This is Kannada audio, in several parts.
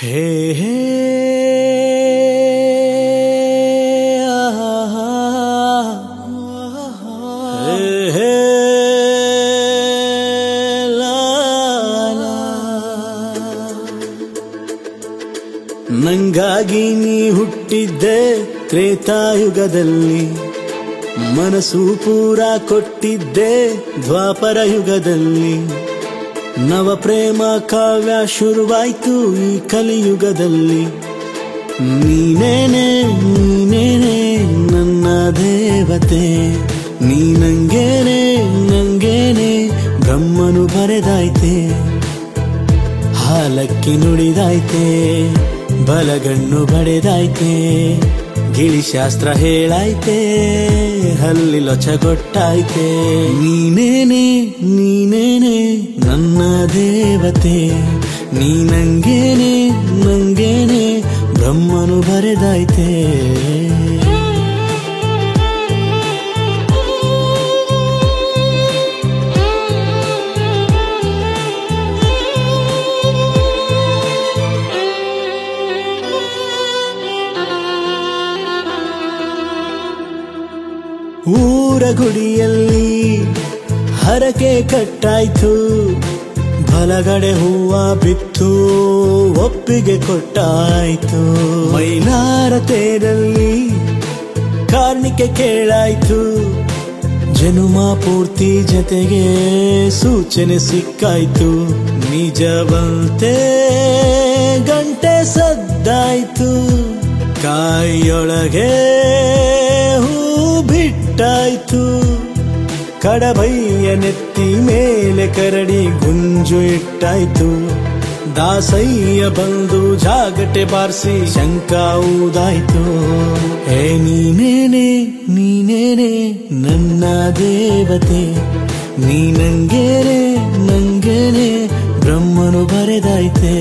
ಹೇ ಹೇ ಹೇ ಹೇ ಲಾ ಲಾ. ನಂಗಾಗಿ ನೀ ಹುಟ್ಟಿದ್ದೆ ತ್ರೇತಾಯುಗದಲ್ಲಿ ಮನಸ್ಸು ಪೂರ ಕೊಟ್ಟಿದ್ದೆ ದ್ವಾಪರ ಯುಗದಲ್ಲಿ ನವ ಪ್ರೇಮ ಕಾವ್ಯ ಶುರುವಾಯ್ತು ಈ ಕಲಿಯುಗದಲ್ಲಿ ನೀನೇನೆ ನೀನೇನೆ ನನ್ನ ದೇವತೆ ನೀ ನಂಗೇನೆ ನಂಗೇನೆ ಬ್ರಹ್ಮನು ಬರೆದಾಯ್ತೆ ಹಾಲಕ್ಕಿ ನುಡಿದಾಯ್ತೆ ಬಲಗಣ್ಣು ಬಡೆದಾಯ್ತೆ ಗಿಳಿಶಾಸ್ತ್ರ ಹೇಳಾಯ್ತೆ ಹಲ್ಲಿ ಲೊಚಗೊಟ್ಟಾಯ್ತೆ ನೀನೇನೆ ನೀನೇನೆ ನನ್ನ ದೇವತೆ ನೀ ನಂಗೇನೆ ನಂಗೇನೆ ಬ್ರಹ್ಮನು ಬರೆದಾಯ್ತೆ ಊರ ಗುಡಿಯಲ್ಲಿ ಹರಕೆ ಕಟ್ಟಾಯ್ತು ಬಲಗಡೆ ಹೂವ ಬಿತ್ತು ಒಪ್ಪಿಗೆ ಕೊಟ್ಟಾಯ್ತು ಮೈಲಾರ ತೇರಲ್ಲಿ ಕಾರ್ಣಿಕೆ ಕೇಳಾಯ್ತು ಜನುಮ ಪೂರ್ತಿ ಜತೆಗೆ ಸೂಚನೆ ಸಿಕ್ಕಾಯ್ತು ನಿಜವಂತೆ ಗಂಟೆ ಸದ್ದಾಯ್ತು ಕಾಯಿಯೊಳಗೆ ಹೂ ಬಿಟ್ಟಾಯ್ತು ಕಡಬಯ್ಯ ನೆತ್ತಿ ಮೇಲೆ ಕರಡಿ ಗುಂಜು ಇಟ್ಟಾಯ್ತು ದಾಸಯ್ಯ ಬಂದು ಜಾಗಟೆ ಬಾರಿಸಿ ಶಂಕ ಊದಾಯ್ತು ಹೇ ನೀನೇನೆ ನೀನೇನೆ ನನ್ನ ದೇವತೆ ನೀ ನಂಗೇನೆ ನಂಗೇನೆ ಬ್ರಹ್ಮನು ಬರೆದಾಯ್ತೆ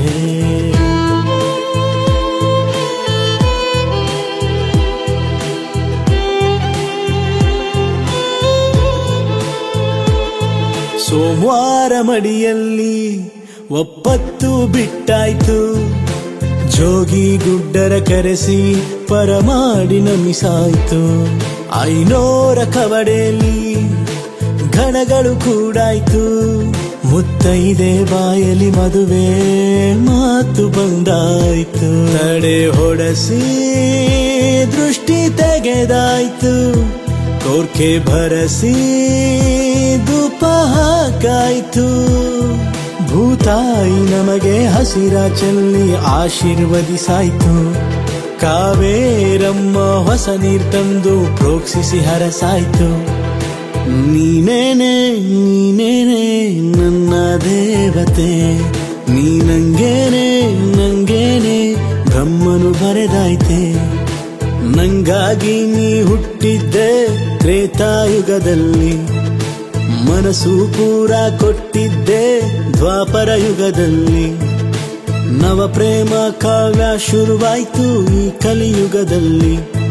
ಸೋಮವಾರ ಮಡಿಯಲ್ಲಿ ಒಪ್ಪತ್ತು ಬಿಟ್ಟಾಯ್ತು ಜೋಗಿ ಗುಡ್ಡರ ಕರೆಸಿ ಪರಮಾಡಿ ನಮಿಸಾಯ್ತು ಐನೋರ ಕವಡೆಯಲ್ಲಿ ಗಣಗಳು ಕೂಡಾಯ್ತು ಮುತ್ತೈದೆ ಬಾಯಲಿ ಮದುವೆ ಮಾತು ಬಂದಾಯ್ತು ತಡೆ ಹೊಡಸಿ ದೃಷ್ಟಿ ತೆಗೆದಾಯ್ತು ಕೋರ್ಕೆ ಭರಸಿ ಧೂಪ ಹಾಕಾಯ್ತು ಭೂತಾಯಿ ನಮಗೆ ಹಸಿರ ಚೆಲ್ಲಿ ಆಶೀರ್ವದಿಸಾಯ್ತು ಕಾವೇರಮ್ಮ ಹೊಸ ನೀರ್ ತಂದು ಪ್ರೋಕ್ಷಿಸಿ ಹರಸಾಯ್ತು ನೀನೇನೆ ನೀನೇನೆ ನನ್ನ ದೇವತೆ ನೀ ನಂಗೇನೆ ನಂಗೇನೆ ಬ್ರಹ್ಮನು ಬರೆದಾಯ್ತೆ ನಂಗಾಗಿ ನೀ ಹುಟ್ಟಿದ್ದೆ ತ್ರೇತಾಯುಗದಲ್ಲಿ ಮನಸ್ಸು ಪೂರ ಕೊಟ್ಟಿದ್ದೆ ದ್ವಾಪರ ಯುಗದಲ್ಲಿ ನವ ಪ್ರೇಮ ಕಾವ್ಯ ಶುರುವಾಯ್ತು ಈ ಕಲಿಯುಗದಲ್ಲಿ